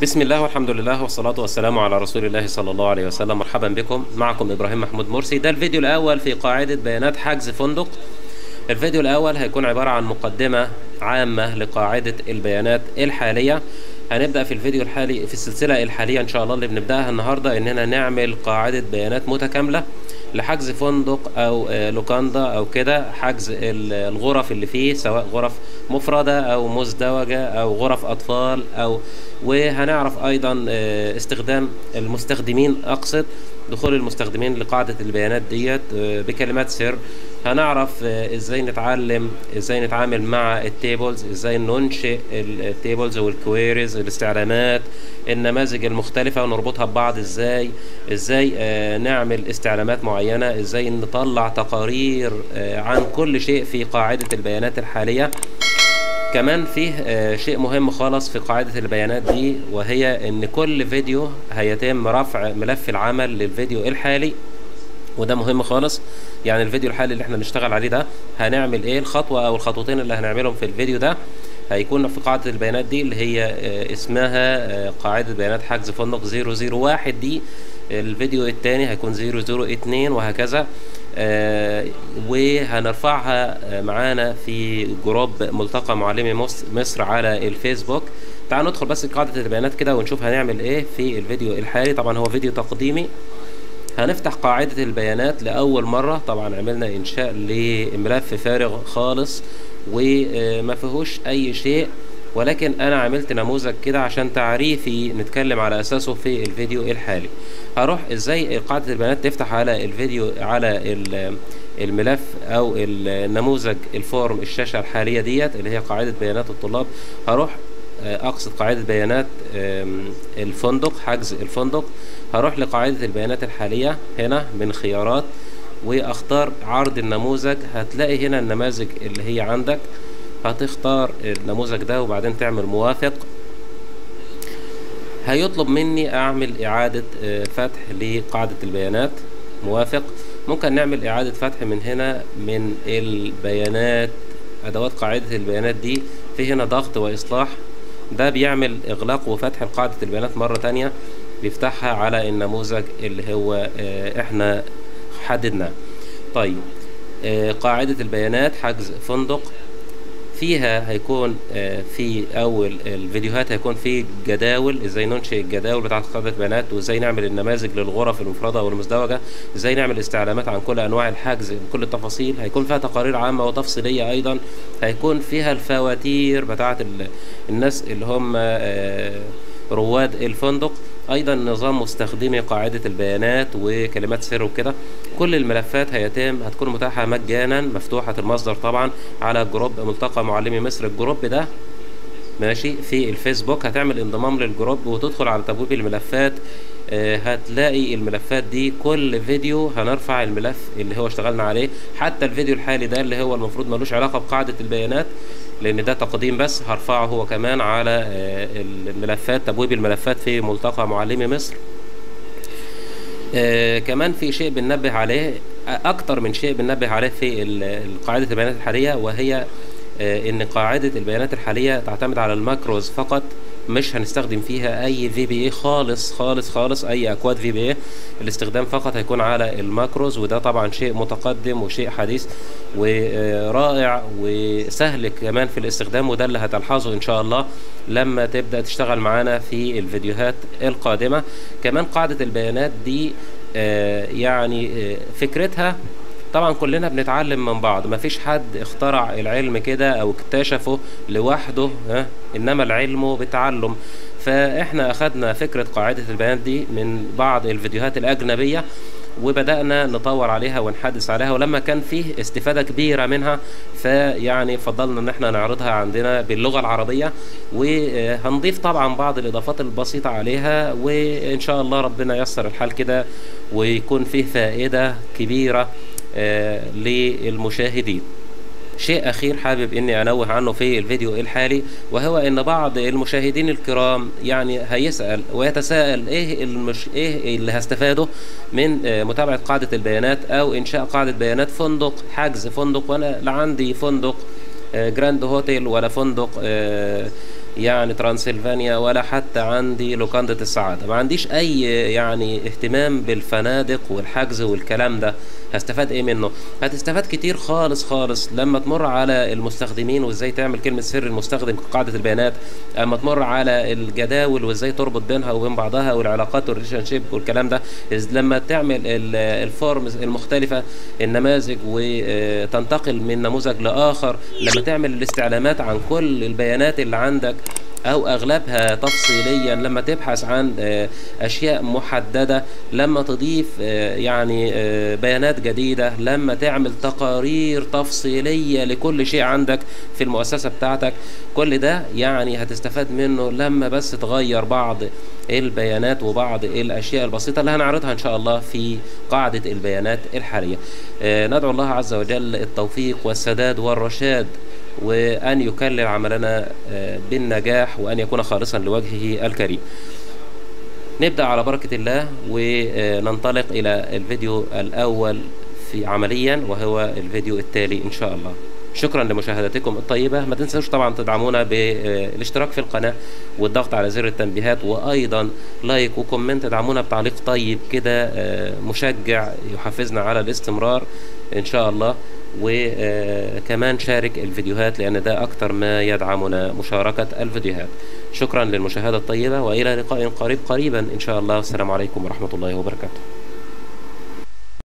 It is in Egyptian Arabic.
بسم الله والحمد لله والصلاة والسلام على رسول الله صلى الله عليه وسلم مرحبا بكم معكم إبراهيم محمود مرسي ده الفيديو الأول في قاعدة بيانات حجز فندق الفيديو الأول هيكون عبارة عن مقدمة عامة لقاعدة البيانات الحالية هنبدأ في الفيديو الحالي في السلسلة الحالية إن شاء الله اللي بنبدأها النهاردة إننا نعمل قاعدة بيانات متكاملة لحجز فندق أو آه، لوكاندا أو كده حجز ال- الغرف اللي فيه سواء غرف مفردة أو مزدوجة أو غرف أطفال أو وهنعرف أيضا آه، استخدام المستخدمين أقصد دخول المستخدمين لقاعدة البيانات ديت آه، بكلمات سر هنعرف آه، ازاي نتعلم ازاي نتعامل مع التيبلز ازاي ننشئ التيبلز والكويريز الاستعلامات النماذج المختلفة ونربطها ببعض ازاي ازاي آه، نعمل استعلامات معينة ازاي نطلع تقارير آه، عن كل شيء في قاعدة البيانات الحالية كمان فيه آه، شيء مهم خالص في قاعدة البيانات دي وهي ان كل فيديو هيتم رفع ملف العمل للفيديو الحالي وده مهم خالص يعني الفيديو الحالي اللي احنا بنشتغل عليه ده هنعمل ايه الخطوة او الخطوتين اللي هنعملهم في الفيديو ده هيكون في قاعدة البيانات دي اللي هي آه، اسمها آه، قاعدة بيانات حجز فندق 001 دي الفيديو التاني هيكون 002 وهكذا آه، وهنرفعها آه، معانا في جروب ملتقى معلمي مص- مصر على الفيسبوك تعالوا ندخل بس قاعدة البيانات كده ونشوف هنعمل ايه في الفيديو الحالي طبعا هو فيديو تقديمي هنفتح قاعدة البيانات لأول مرة طبعا عملنا إنشاء لملف فارغ خالص وما فيهوش أي شيء ولكن أنا عملت نموذج كده عشان تعريفي نتكلم على أساسه في الفيديو الحالي هروح إزاي قاعدة البيانات تفتح على الفيديو على ال- الملف أو النموذج الفورم الشاشة الحالية ديت اللي هي قاعدة بيانات الطلاب هروح آه، اقصد قاعدة بيانات آم، الفندق حجز الفندق هروح لقاعدة البيانات الحالية هنا من خيارات واختار عرض النموذج هتلاقي هنا النماذج اللي هي عندك هتختار النموذج ده وبعدين تعمل موافق هيطلب مني اعمل اعادة آه، فتح لقاعدة البيانات موافق ممكن نعمل اعادة فتح من هنا من البيانات ادوات قاعدة البيانات دي في هنا ضغط واصلاح ده بيعمل اغلاق وفتح قاعدة البيانات مرة تانية بيفتحها على النموذج اللي هو آه، احنا حددناه طيب آه، قاعدة البيانات حجز فندق فيها هيكون آه، في اول الفيديوهات هيكون في جداول ازاي ننشئ الجداول بتاعه قاعده البيانات وازاي نعمل النماذج للغرف المفرده والمزدوجه ازاي نعمل استعلامات عن كل انواع الحجز بكل التفاصيل هيكون فيها تقارير عامه وتفصيليه ايضا هيكون فيها الفواتير بتاعه ال- الناس اللي هم آه، رواد الفندق ايضا نظام مستخدمي قاعده البيانات وكلمات سر وكده كل الملفات هيتم هتكون متاحه مجانا مفتوحه المصدر طبعا على جروب ملتقى معلمي مصر الجروب ده ماشي في الفيسبوك هتعمل انضمام للجروب وتدخل على تبويب الملفات آه، هتلاقي الملفات دي كل فيديو هنرفع الملف اللي هو اشتغلنا عليه حتى الفيديو الحالي ده اللي هو المفروض ملوش علاقة بقاعدة البيانات لان ده تقديم بس هرفعه هو كمان على آه، الملفات تبويب الملفات في ملتقى معلمي مصر آه كمان في شيء بننبه عليه آه، اكتر من شيء بننبه عليه في ال- ال- قاعدة البيانات الحالية وهي آه ان قاعدة البيانات الحالية تعتمد على الماكروز فقط مش هنستخدم فيها اي في بي اي خالص خالص خالص اي اكواد في بي اي الاستخدام فقط هيكون على الماكروز وده طبعا شيء متقدم وشيء حديث ورائع وسهل كمان في الاستخدام وده اللي هتلحظه ان شاء الله لما تبدأ تشتغل معانا في الفيديوهات القادمة كمان قاعدة البيانات دي آه، يعني آه، فكرتها طبعا كلنا بنتعلم من بعض مفيش حد اخترع العلم كده او اكتشفه لوحده ها انما العلم بتعلم فاحنا اخدنا فكرة قاعدة البيانات دي من بعض الفيديوهات الاجنبية وبدأنا نطور عليها ونحدث عليها ولما كان فيه استفادة كبيرة منها فيعني فضلنا ان احنا نعرضها عندنا باللغة العربية وهنضيف طبعا بعض الاضافات البسيطة عليها وان شاء الله ربنا ييسر الحال كده ويكون فيه فائدة كبيرة آه، للمشاهدين شيء أخير حابب إني أنوه عنه في الفيديو الحالي وهو إن بعض المشاهدين الكرام يعني هيسأل ويتساءل إيه المش إيه اللي هستفاده من آه، متابعة قاعدة البيانات أو إنشاء قاعدة بيانات فندق حجز فندق وأنا لا عندي فندق آه، جراند هوتيل ولا فندق آه، يعني ترانسلفانيا ولا حتى عندي لوكاندة السعادة ما عنديش اي يعني اهتمام بالفنادق والحجز والكلام ده هستفاد ايه منه هتستفاد كتير خالص خالص لما تمر على المستخدمين وازاي تعمل كلمة سر المستخدم كقاعدة البيانات اما تمر على الجداول وازاي تربط بينها وبين بعضها والعلاقات والريليشن شيب والكلام ده إز- لما تعمل ال- الفورمز المختلفة النماذج وتنتقل من نموذج لاخر لما تعمل الاستعلامات عن كل البيانات اللي عندك او اغلبها تفصيليا لما تبحث عن آه، اشياء محدده لما تضيف آه، يعني آه، بيانات جديده لما تعمل تقارير تفصيليه لكل شيء عندك في المؤسسه بتاعتك كل ده يعني هتستفاد منه لما بس تغير بعض البيانات وبعض الاشياء البسيطه اللي هنعرضها ان شاء الله في قاعده البيانات الحاليه آه، ندعو الله عز وجل التوفيق والسداد والرشاد وأن يكلل عملنا آه، بالنجاح وأن يكون خالصا لوجهه الكريم نبدأ على بركة الله وننطلق إلى الفيديو الأول في عمليا وهو الفيديو التالي إن شاء الله شكرا لمشاهدتكم الطيبة ما تنسوش طبعا تدعمونا بالاشتراك في القناة والضغط على زر التنبيهات وأيضا لايك وكومنت ادعمونا بتعليق طيب كده آه، مشجع يحفزنا على الاستمرار إن شاء الله وكمان شارك الفيديوهات لأن ده أكتر ما يدعمنا مشاركة الفيديوهات شكرا للمشاهدة الطيبة وإلى لقاء قريب قريبا إن شاء الله والسلام عليكم ورحمة الله وبركاته